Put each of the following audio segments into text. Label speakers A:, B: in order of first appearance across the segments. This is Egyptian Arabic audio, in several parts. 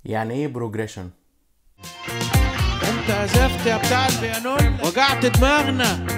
A: يعني ايه بروجريشن
B: انت عزفت يا بتاع البيانون وجعت دماغنا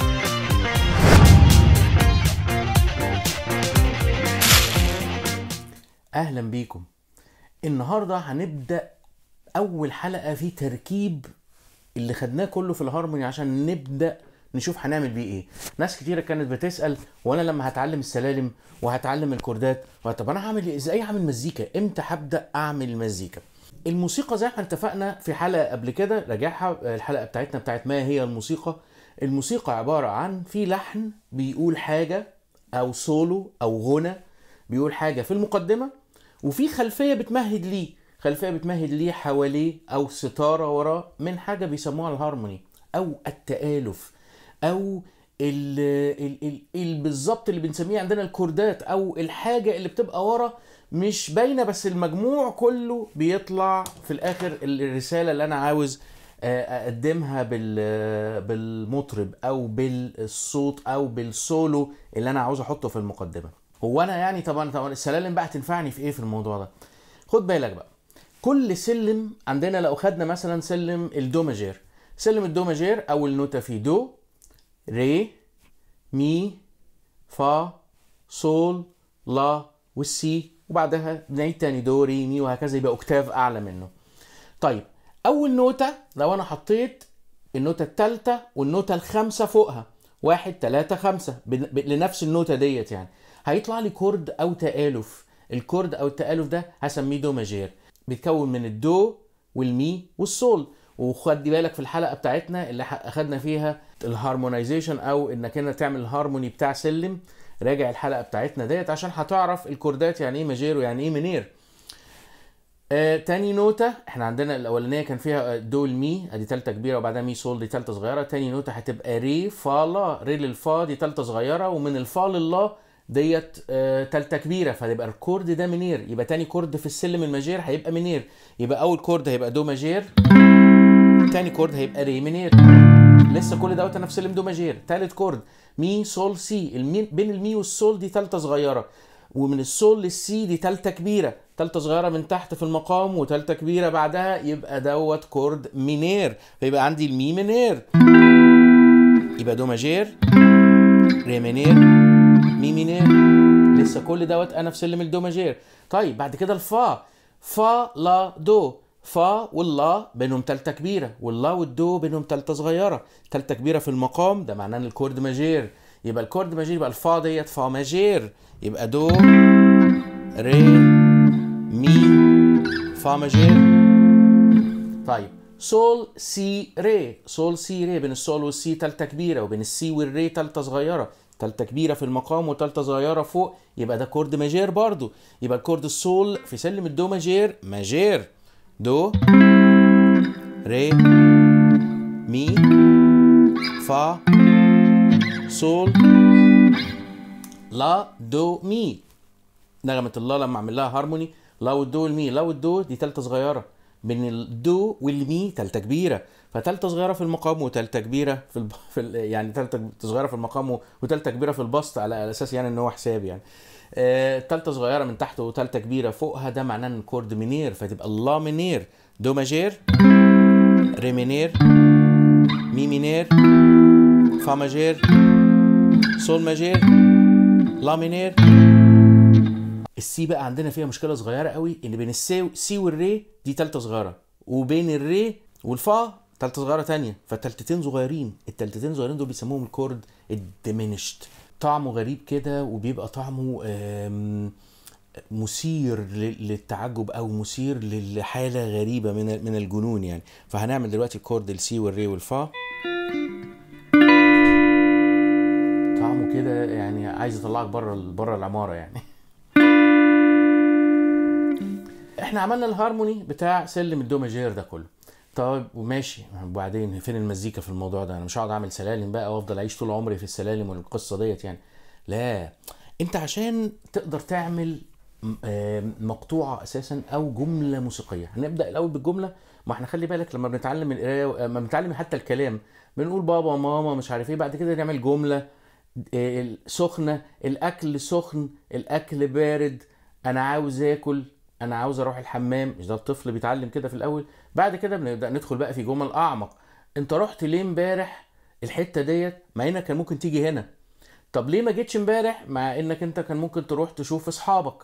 A: اهلا بيكم النهارده هنبدا اول حلقه في تركيب اللي خدناه كله في الهارموني عشان نبدا نشوف هنعمل بيه ايه ناس كتيره كانت بتسال وانا لما هتعلم السلالم وهتعلم الكوردات طب انا هعمل ازاي اعمل مزيكا امتى هبدا اعمل مزيكا الموسيقى زي ما اتفقنا في حلقه قبل كده راجعها الحلقه بتاعتنا بتاعت ما هي الموسيقى الموسيقى عباره عن في لحن بيقول حاجه او سولو او غنى بيقول حاجه في المقدمه وفي خلفيه بتمهد ليه خلفيه بتمهد ليه حواليه او ستاره وراه من حاجه بيسموها الهارموني او التالف او ال ال ال ال بالظبط اللي بنسميه عندنا الكوردات او الحاجه اللي بتبقى ورا مش باينه بس المجموع كله بيطلع في الاخر الرساله اللي انا عاوز اقدمها بال بالمطرب او بالصوت او بالسولو اللي انا عاوز احطه في المقدمه هو انا يعني طبعا طبعا السلالم بقى هتنفعني في ايه في الموضوع ده خد بالك بقى كل سلم عندنا لو خدنا مثلا سلم الدو ماجير سلم الدو ماجير اول نوتة فيه دو ري مي فا صول لا والسي وبعدها نعيد تاني دو ري مي وهكذا يبقى اوكتاف اعلى منه طيب اول نوتة لو انا حطيت النوتة التالتة والنوتة الخامسة فوقها واحد تلاتة خمسة لنفس النوتة ديت يعني هيطلع لي كورد او تآلف الكورد او التآلف ده هسميه دو ماجير بيتكون من الدو والمي والسول وخد بالك في الحلقه بتاعتنا اللي اخدنا فيها الهارمونايزيشن او انك انت تعمل الهارموني بتاع سلم راجع الحلقه بتاعتنا ديت عشان هتعرف الكوردات يعني ايه ماجير ويعني ايه منير آه تاني نوتة احنا عندنا الاولانيه كان فيها دو المي ادي تالتة كبيره وبعدها مي سول دي تالتة صغيره تاني نوتة هتبقى ري فا لا ري للفا دي تالتة صغيره ومن الفا للا ديت آه تالتة كبيرة فهيبقى الكورد ده منير يبقى تاني كورد في السلم الماجير هيبقى منير يبقى أول كورد هيبقى دو ماجير تاني كورد هيبقى ري منير لسه كل دوت أنا في سلم دو ماجير تالت كورد مي سول سي المي بين المي والسول دي تالتة صغيرة ومن السول للسي دي تالتة كبيرة تالتة صغيرة من تحت في المقام وتالتة كبيرة بعدها يبقى دوت كورد مينير فيبقى عندي المي منير يبقى دو ماجير ري منير مي مينير لسه كل دوت انا في سلم الدو ماجير طيب بعد كده الفا فا لا دو فا واللا بينهم تالتة كبيرة واللا والدو بينهم تالتة صغيرة تالتة كبيرة في المقام ده معناه ان الكورد ماجير يبقى الكورد ماجير يبقى الفا ديت فا ماجير يبقى دو ري مي فا ماجير طيب سول سي ري سول سي ري بين السول والسي تالتة كبيرة وبين السي والري تالتة صغيرة تالتة كبيرة في المقام وتالتة صغيرة فوق يبقى ده كورد ماجير برضو يبقى الكورد السول في سلم الدو ماجير ماجير دو ري مي فا سول لا دو مي نغمة الله لما اعمل لها هارموني لا والدو والمي لا والدو دي تالتة صغيرة بين الدو والمي تالتة كبيرة فتالتة صغيرة في المقام وتالتة كبيرة في, الب... في ال... يعني تالتة صغيرة في المقام وتالتة كبيرة في البسط على اساس يعني ان هو حساب يعني آه تالتة صغيرة من تحت وتالتة كبيرة فوقها ده معناه ان الكورد منير فتبقى لا منير دو ماجير ري منير مي منير فا ماجير سول ماجير لا منير السي بقى عندنا فيها مشكله صغيره قوي ان بين السي سي والري دي تالتة صغيره وبين الري والفا تالتة صغيره تانية فالتالتتين صغيرين التالتتين صغيرين دول بيسموهم الكورد الديمينشت طعمه غريب كده وبيبقى طعمه مثير للتعجب او مثير لحاله غريبه من من الجنون يعني فهنعمل دلوقتي الكورد السي والري والفا طعمه كده يعني عايز يطلعك بره بره العماره يعني احنا عملنا الهارموني بتاع سلم الدو ماجير ده كله طيب وماشي وبعدين فين المزيكا في الموضوع ده انا مش هقعد اعمل سلالم بقى وافضل اعيش طول عمري في السلالم والقصه ديت يعني لا انت عشان تقدر تعمل مقطوعه اساسا او جمله موسيقيه هنبدا الاول بالجمله ما احنا خلي بالك لما بنتعلم القرايه لما بنتعلم حتى الكلام بنقول بابا ماما مش عارف ايه بعد كده نعمل جمله سخنه الاكل سخن الاكل بارد انا عاوز اكل انا عاوز اروح الحمام مش ده الطفل بيتعلم كده في الاول بعد كده بنبدا ندخل بقى في جمل اعمق انت رحت ليه امبارح الحته ديت مع انك كان ممكن تيجي هنا طب ليه ما جيتش امبارح مع انك انت كان ممكن تروح تشوف اصحابك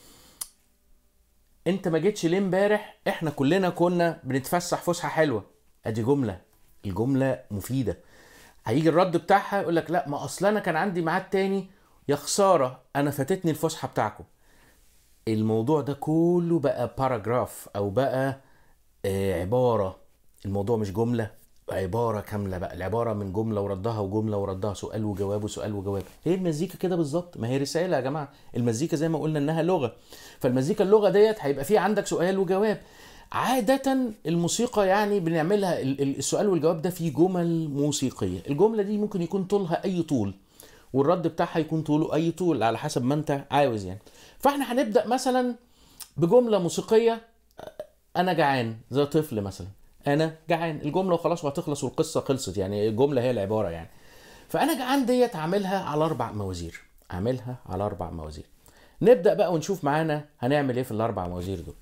A: انت ما جيتش ليه امبارح احنا كلنا كنا بنتفسح فسحه حلوه ادي جمله الجمله مفيده هيجي الرد بتاعها يقول لك لا ما اصل انا كان عندي ميعاد تاني يا خساره انا فاتتني الفسحه بتاعكم الموضوع ده كله بقى باراجراف او بقى آه، عباره الموضوع مش جمله عباره كامله بقى العباره من جمله وردها وجمله وردها سؤال وجواب وسؤال وجواب هي المزيكا كده بالظبط ما هي رساله يا جماعه المزيكا زي ما قلنا انها لغه فالمزيكا اللغه ديت هيبقى فيه عندك سؤال وجواب عادة الموسيقى يعني بنعملها ال- ال- السؤال والجواب ده فيه جمل موسيقية الجملة دي ممكن يكون طولها أي طول والرد بتاعها يكون طوله أي طول على حسب ما أنت عاوز يعني فاحنا هنبدأ مثلا بجملة موسيقية انا جعان زي طفل مثلا انا جعان الجمله وخلاص وهتخلص والقصه خلصت يعني الجمله هي العباره يعني فانا جعان ديت عاملها على اربع موازير عاملها على اربع موازير نبدا بقى ونشوف معانا هنعمل ايه في الاربع موازير دول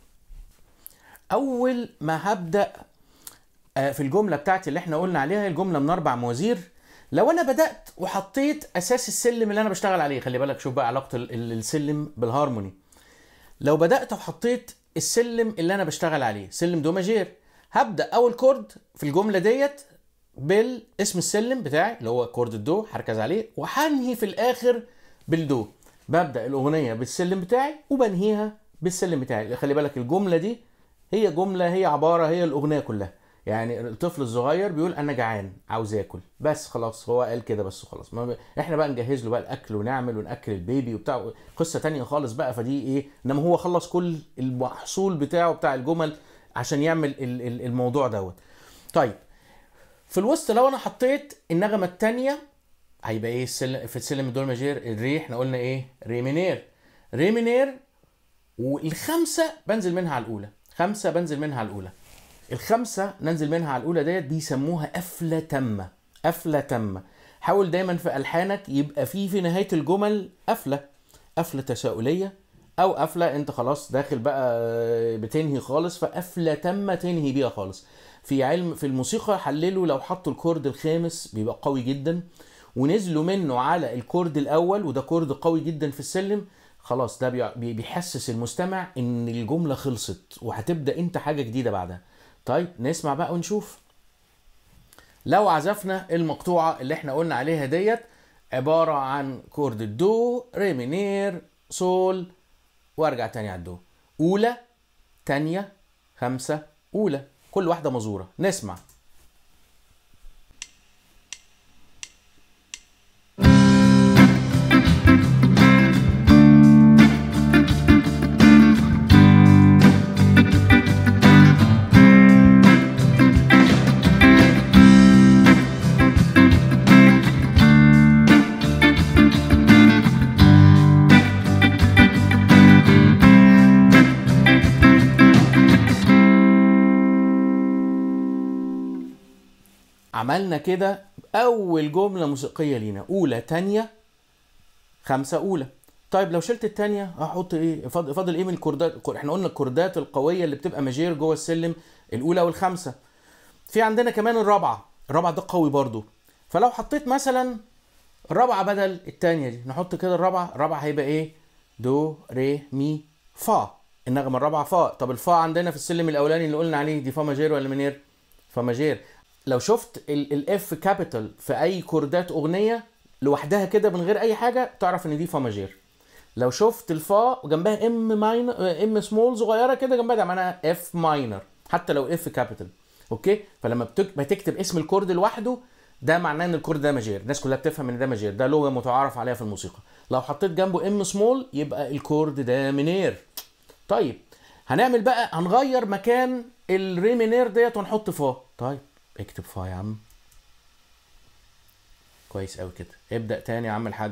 A: اول ما هبدا آه، في الجمله بتاعتي اللي احنا قلنا عليها الجمله من اربع موازير لو انا بدات وحطيت اساس السلم اللي انا بشتغل عليه خلي بالك شوف بقى علاقه ال- ال- السلم بالهارموني لو بدات وحطيت السلم اللي انا بشتغل عليه سلم دو ماجير هبدا اول كورد في الجمله ديت بالاسم السلم بتاعي اللي هو كورد الدو هركز عليه وهنهي في الاخر بالدو ببدا الاغنيه بالسلم بتاعي وبنهيها بالسلم بتاعي خلي بالك الجمله دي هي جمله هي عباره هي الاغنيه كلها يعني الطفل الصغير بيقول انا جعان عاوز اكل بس خلاص هو قال كده بس خلاص ما ب... احنا بقى نجهز له بقى الاكل ونعمل وناكل البيبي وبتاع قصه تانية خالص بقى فدي ايه انما هو خلص كل المحصول بتاعه بتاع الجمل عشان يعمل ال- ال- الموضوع دوت طيب في الوسط لو انا حطيت النغمه الثانيه هيبقى ايه السلم في السلم الدول ماجير الري احنا قلنا ايه ري مينير ري مينير والخمسه بنزل منها على الاولى خمسه بنزل منها على الاولى الخمسه ننزل منها على الاولى ديت بيسموها قفله تامه قفله تامه حاول دايما في الحانك يبقى في في نهايه الجمل قفله قفله تساؤليه او قفله انت خلاص داخل بقى بتنهي خالص فقفله تامه تنهي بيها خالص في علم في الموسيقى حللوا لو حطوا الكورد الخامس بيبقى قوي جدا ونزلوا منه على الكورد الاول وده كورد قوي جدا في السلم خلاص ده بيع- بي- بيحسس المستمع ان الجمله خلصت وهتبدا انت حاجه جديده بعدها طيب نسمع بقى ونشوف لو عزفنا المقطوعه اللي احنا قلنا عليها ديت عباره عن كورد الدو ري مينير سول وارجع تاني على الدو اولى تانية خمسة اولى كل واحده مزوره نسمع عملنا كده اول جمله موسيقيه لينا اولى تانية خمسة اولى طيب لو شلت التانية هحط ايه فاضل فاضل ايه من الكوردات احنا قلنا الكوردات القويه اللي بتبقى ماجير جوه السلم الاولى والخمسه في عندنا كمان الرابعه الرابعه ده قوي برضو فلو حطيت مثلا الرابعه بدل التانية دي نحط كده الرابعه الرابعه هيبقى ايه دو ري مي فا النغمه الرابعه فا طب الفا عندنا في السلم الاولاني اللي قلنا عليه دي فا ماجير ولا مينير فا ماجير لو شفت الاف كابيتال في اي كوردات اغنيه لوحدها كده من غير اي حاجه تعرف ان دي فا ماجير لو شفت الفا وجنبها ام ماينر ام سمول صغيره كده جنبها ده معناها اف ماينر حتى لو اف كابيتال اوكي فلما بتك... بتكتب اسم الكورد لوحده ده معناه ان الكورد ده ماجير الناس كلها بتفهم ان ده ماجير ده لغه متعارف عليها في الموسيقى لو حطيت جنبه ام سمول يبقى الكورد ده مينير طيب هنعمل بقى هنغير مكان الري مينير ديت ونحط فا طيب اكتب فا يا عم كويس قوي كده ابدا تاني يا عم الحاج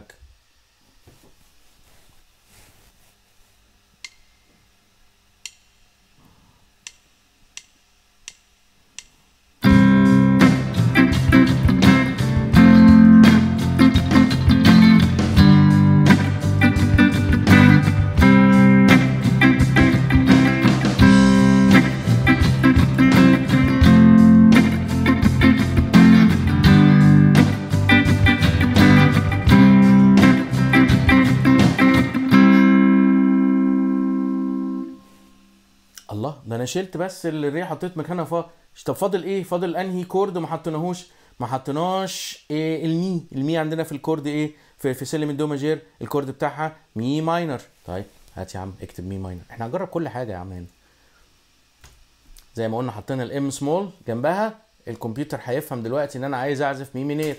A: الله ده انا شلت بس الري حطيت مكانها فا طب فاضل ايه فاضل انهي كورد ما حطيناهوش ما حطيناش إيه المي المي عندنا في الكورد ايه في في سلم الدو ماجير الكورد بتاعها مي ماينر طيب هات يا عم اكتب مي ماينر احنا هنجرب كل حاجه يا عم هنا زي ما قلنا حطينا الام سمول جنبها الكمبيوتر هيفهم دلوقتي ان انا عايز اعزف مي مينير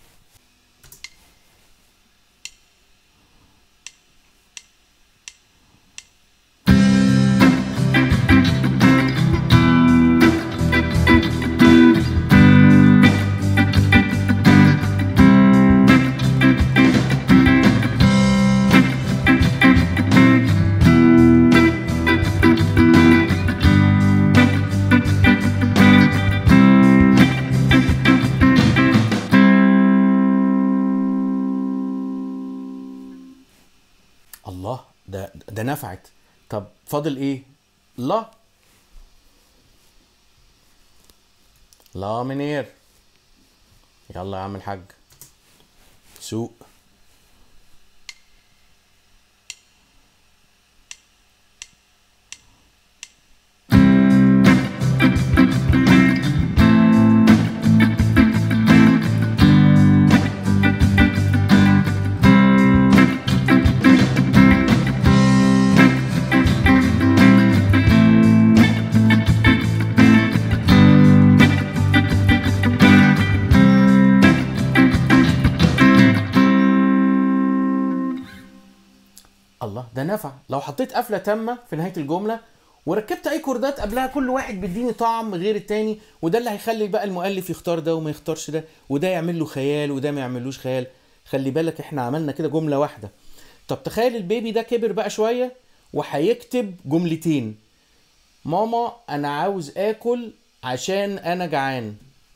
A: الله ده ده نفعت طب فاضل ايه لا لا منير يلا يا عم الحاج سوق الله ده نفع لو حطيت قفله تامه في نهايه الجمله وركبت اي كوردات قبلها كل واحد بيديني طعم غير التاني وده اللي هيخلي بقى المؤلف يختار ده وما يختارش ده وده يعمل له خيال وده ما يعملوش خيال خلي بالك احنا عملنا كده جمله واحده طب تخيل البيبي ده كبر بقى شويه وهيكتب جملتين ماما انا عاوز اكل عشان انا جعان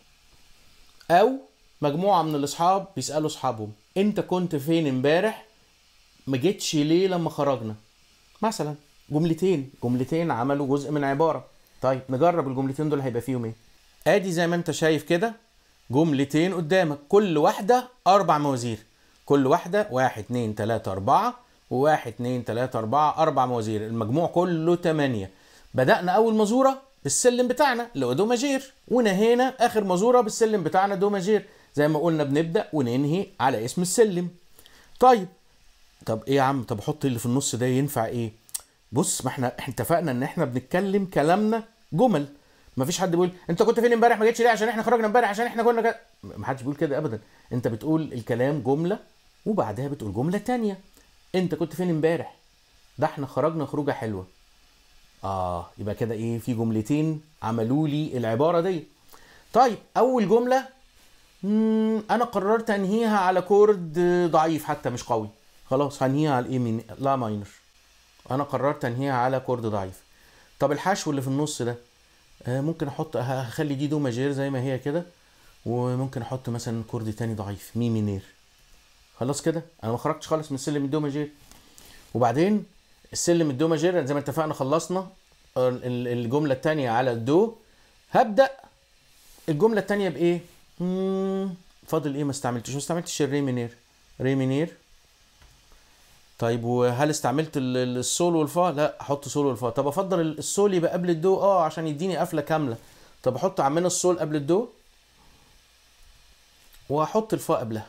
A: او مجموعه من الاصحاب بيسالوا اصحابهم انت كنت فين امبارح ما جيتش ليه لما خرجنا مثلا جملتين جملتين عملوا جزء من عباره طيب نجرب الجملتين دول هيبقى فيهم ايه ادي زي ما انت شايف كده جملتين قدامك كل واحده اربع موازير كل واحده واحد اتنين تلاته اربعه وواحد اتنين تلاته اربعه اربع موازير المجموع كله تمانيه بدأنا أول مزورة بالسلم بتاعنا اللي هو دو ماجير ونهينا آخر مزورة بالسلم بتاعنا دو ماجير زي ما قلنا بنبدأ وننهي على اسم السلم طيب طب ايه يا عم طب احط اللي في النص ده ينفع ايه بص ما احنا احنا اتفقنا ان احنا بنتكلم كلامنا جمل ما فيش حد بيقول انت كنت فين امبارح ما جيتش ليه عشان احنا خرجنا امبارح عشان احنا كنا كده ما حدش بيقول كده ابدا انت بتقول الكلام جمله وبعدها بتقول جمله تانية انت كنت فين امبارح ده احنا خرجنا خروجه حلوه اه يبقى كده ايه في جملتين عملوا لي العباره دي طيب اول جمله مم انا قررت انهيها على كورد ضعيف حتى مش قوي خلاص هنهيها على الايه من لا ماينر انا قررت انهيها على كورد ضعيف طب الحشو اللي في النص ده آه ممكن احط هخلي دي دو ماجير زي ما هي كده وممكن احط مثلا كورد تاني ضعيف مي مينير خلاص كده انا ما خرجتش خالص من سلم الدو ماجير وبعدين السلم الدو ماجير زي ما اتفقنا خلصنا ال- الجمله الثانيه على الدو هبدا الجمله الثانيه بايه مم، فاضل ايه ما استعملتش ما استعملتش الري مينير ري مينير طيب وهل استعملت ال- ال- السول والفا لا احط سول والفا طب افضل ال- السول يبقى قبل الدو اه عشان يديني قفله كامله طب احط عمنا السول قبل الدو واحط الفا قبلها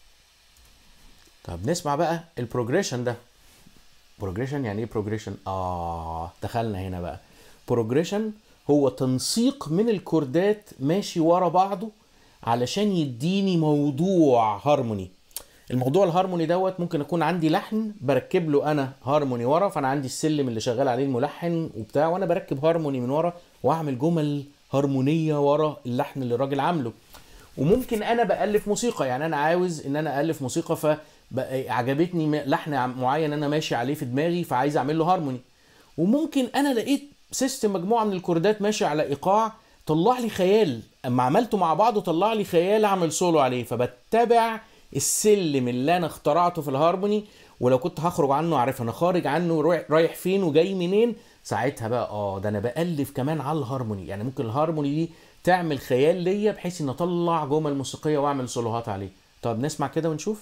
A: طب نسمع بقى البروجريشن ده بروجريشن يعني ايه بروجريشن اه دخلنا هنا بقى بروجريشن هو تنسيق من الكوردات ماشي ورا بعضه علشان يديني موضوع هارموني الموضوع الهارموني دوت ممكن اكون عندي لحن بركب له انا هارموني ورا فانا عندي السلم اللي شغال عليه الملحن وبتاع وانا بركب هارموني من ورا واعمل جمل هارمونيه ورا اللحن اللي الراجل عامله وممكن انا بالف موسيقى يعني انا عاوز ان انا الف موسيقى ف عجبتني م- لحن عم- معين انا ماشي عليه في دماغي فعايز اعمل له هارموني وممكن انا لقيت سيستم مجموعه من الكوردات ماشي على ايقاع طلع لي خيال اما عملته مع بعضه طلع لي خيال اعمل سولو عليه فبتبع السلم اللي انا اخترعته في الهارموني ولو كنت هخرج عنه عارف انا خارج عنه رايح- رايح فين وجاي منين ساعتها بقى اه ده انا بالف كمان على الهارموني يعني ممكن الهارموني دي تعمل خيال ليا بحيث ان اطلع جمل موسيقيه واعمل سولوهات عليه طب نسمع كده ونشوف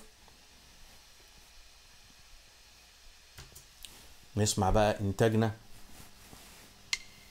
A: نسمع بقى انتاجنا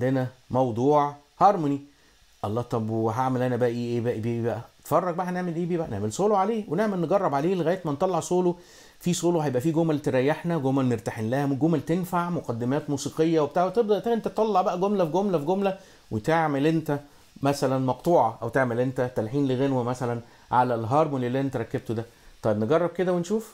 A: عندنا موضوع هارموني الله طب وهعمل انا بقى ايه بقى بيه بقى اتفرج بقى هنعمل ايه بيه بقى نعمل سولو عليه ونعمل نجرب عليه لغايه ما نطلع سولو في سولو هيبقى فيه جمل تريحنا جمل مرتاحين لها جمل تنفع مقدمات موسيقيه وبتاع وتبدا انت تطلع بقى جمله في جمله في جمله وتعمل انت مثلا مقطوعه او تعمل انت تلحين لغنوه مثلا على الهارموني اللي انت ركبته ده طيب نجرب كده ونشوف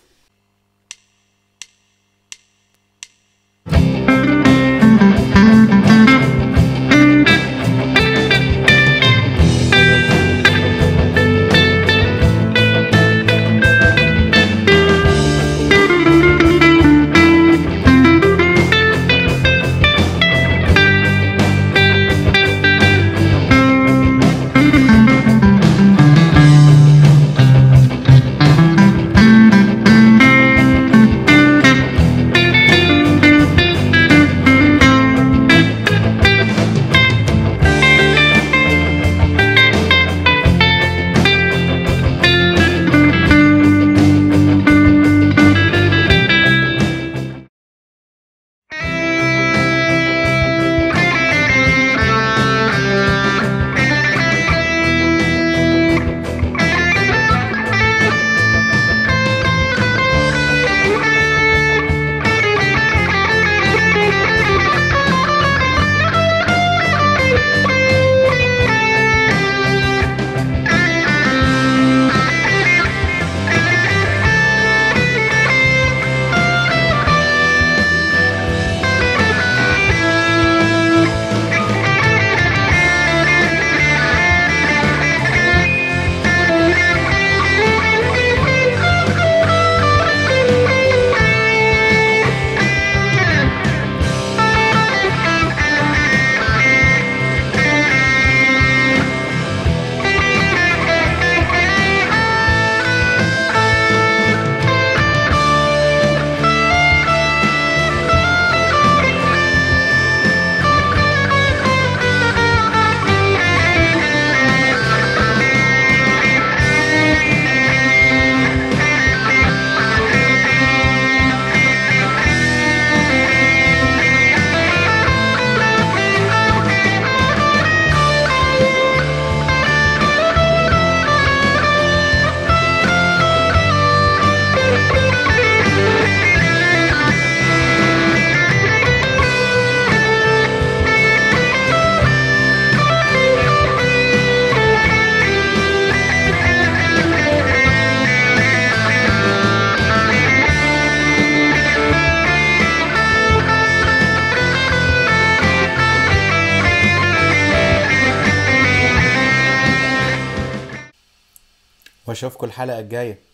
A: واشوفكم الحلقه الجايه